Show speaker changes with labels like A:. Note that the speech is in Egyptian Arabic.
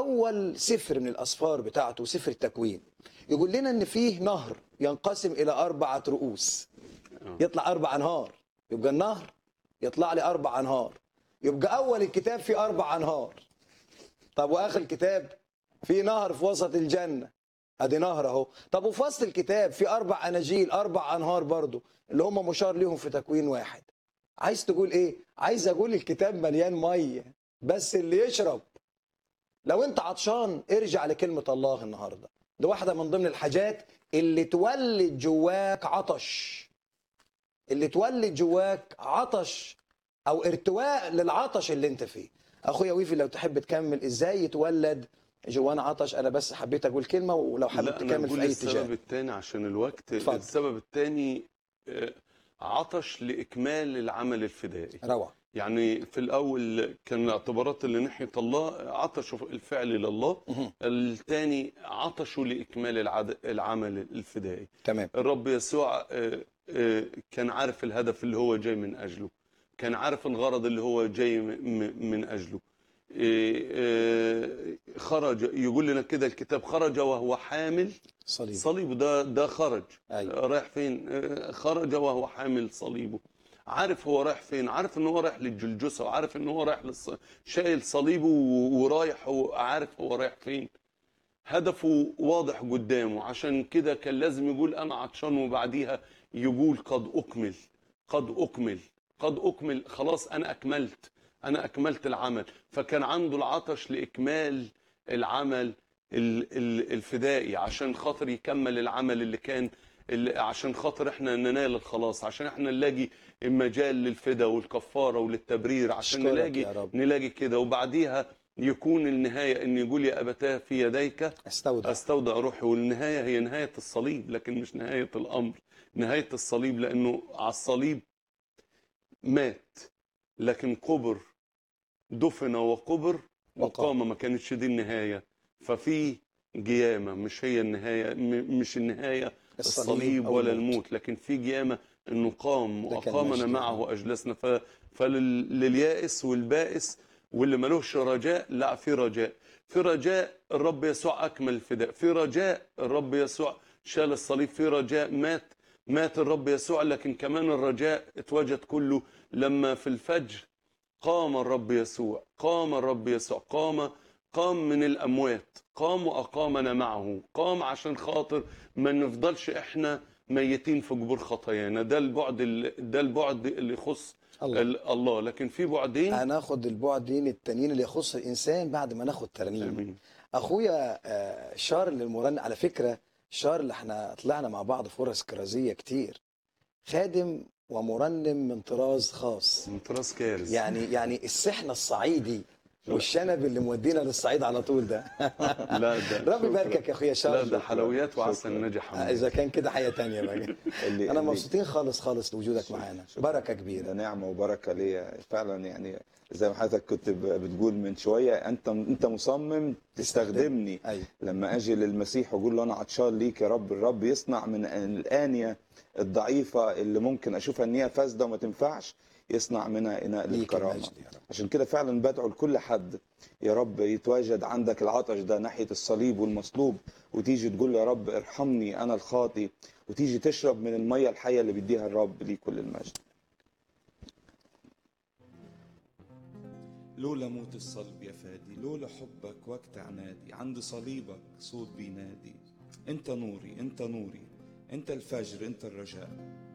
A: اول سفر من الاسفار بتاعته سفر التكوين يقول لنا ان فيه نهر ينقسم الى اربعه رؤوس يطلع اربع انهار يبقى النهر يطلع لي اربع انهار يبقى اول الكتاب فيه اربع انهار طب واخر الكتاب في نهر في وسط الجنه ادي نهر اهو طب وفي وسط الكتاب في اربع اناجيل اربع انهار برضو اللي هم مشار ليهم في تكوين واحد عايز تقول ايه عايز اقول الكتاب مليان ميه بس اللي يشرب لو انت عطشان ارجع لكلمه الله النهارده دي واحده من ضمن الحاجات اللي تولد جواك عطش اللي تولد جواك عطش او ارتواء للعطش اللي انت فيه اخويا ويفي لو تحب تكمل ازاي يتولد جوانا عطش انا بس حبيت اقول كلمه ولو حابب
B: لا انا
A: تكمل
B: بقول
A: في اي
B: السبب
A: اتجاه
B: الثاني عشان الوقت
A: اتفضل.
B: السبب الثاني عطش لاكمال العمل الفدائي
A: روعه
B: يعني في الاول كان الاعتبارات اللي ناحيه الله عطشوا الفعل لله
A: مهم.
B: الثاني عطشوا لاكمال العد... العمل الفدائي
A: تمام
B: الرب يسوع آه، آه، كان عارف الهدف اللي هو جاي من اجله كان عارف الغرض اللي هو جاي م- م- من اجله إيه، آه، خرج يقول لنا كده الكتاب خرج وهو حامل
A: صليب
B: صليبه ده ده خرج
A: أيوة.
B: رايح فين آه، خرج وهو حامل صليبه عارف هو رايح فين عارف ان هو رايح للجلجسه وعارف ان هو رايح للص... شايل صليبه و- ورايح وعارف هو رايح فين هدفه واضح قدامه عشان كده كان لازم يقول انا عطشان وبعديها يقول قد اكمل قد اكمل قد اكمل خلاص انا اكملت انا اكملت العمل فكان عنده العطش لاكمال العمل ال- ال- الفدائي عشان خاطر يكمل العمل اللي كان اللي عشان خاطر احنا ننال الخلاص عشان احنا نلاقي مجال للفدا والكفاره وللتبرير عشان
A: أشكرك
B: نلاقي
A: يا رب.
B: نلاقي كده وبعديها يكون النهايه ان يقول يا ابتاه في يديك
A: استودع
B: استودع روحي والنهايه هي نهايه الصليب لكن مش نهايه الامر نهايه الصليب لانه على الصليب مات لكن قبر دفن وقبر وقام ما كانتش دي النهايه ففي قيامه مش هي النهايه م- مش النهايه
A: الصليب
B: الصليب
A: أو
B: ولا
A: الموت.
B: الموت لكن في قيامه انه قام
A: ده كان
B: واقامنا
A: مجد.
B: معه واجلسنا ف... فلليائس والبائس واللي ملوش رجاء لا في رجاء في رجاء الرب يسوع اكمل الفداء في رجاء الرب يسوع شال الصليب في رجاء مات مات الرب يسوع لكن كمان الرجاء اتوجد كله لما في الفجر قام الرب يسوع قام الرب يسوع قام قام من الاموات قام واقامنا معه قام عشان خاطر ما نفضلش احنا ميتين في جبور خطايانا ده البعد ال- ده البعد اللي يخص
A: الله.
B: ال- الله لكن في بعدين
A: هناخد البعدين التانيين اللي يخص الانسان بعد ما ناخد ترنيم
B: آمين.
A: اخويا آه، شار للمرنم على فكره شار اللي احنا طلعنا مع بعض في ورش كرازيه كتير خادم ومرنم من طراز خاص
B: من طراز كارث
A: يعني يعني السحنه الصعيدي والشنب اللي مودينا للصعيد على طول ده
B: لا ده
A: ربي يباركك يا اخويا شار
B: لا ده حلويات وعسل
C: شكراً.
B: نجح
A: آه، اذا كان كده حياه تانية بقى
C: اللي
A: انا
C: اللي-
A: مبسوطين خالص خالص لوجودك معانا بركه
C: ده
A: كبيره
C: نعمة وبركة ليا فعلا يعني زي ما حضرتك كنت ب- بتقول من شوية انت انت مصمم تستخدمني
A: ايوه
C: لما اجي للمسيح واقول له انا عطشان ليك يا رب الرب يصنع من الآنية الضعيفة اللي ممكن اشوفها ان هي فاسدة وما تنفعش يصنع منها اناء
A: ليك
C: للكرامة
A: المجد يا رب
C: عشان كده فعلا بدعو لكل حد يا رب يتواجد عندك العطش ده ناحية الصليب والمصلوب وتيجي تقول له يا رب ارحمني انا الخاطي وتيجي تشرب من المية الحية اللي بيديها الرب ليه كل المجد
D: لولا موت الصلب يا فادي لولا حبك وقت عنادي عند صليبك صوت بينادي انت نوري انت نوري انت الفجر انت الرجاء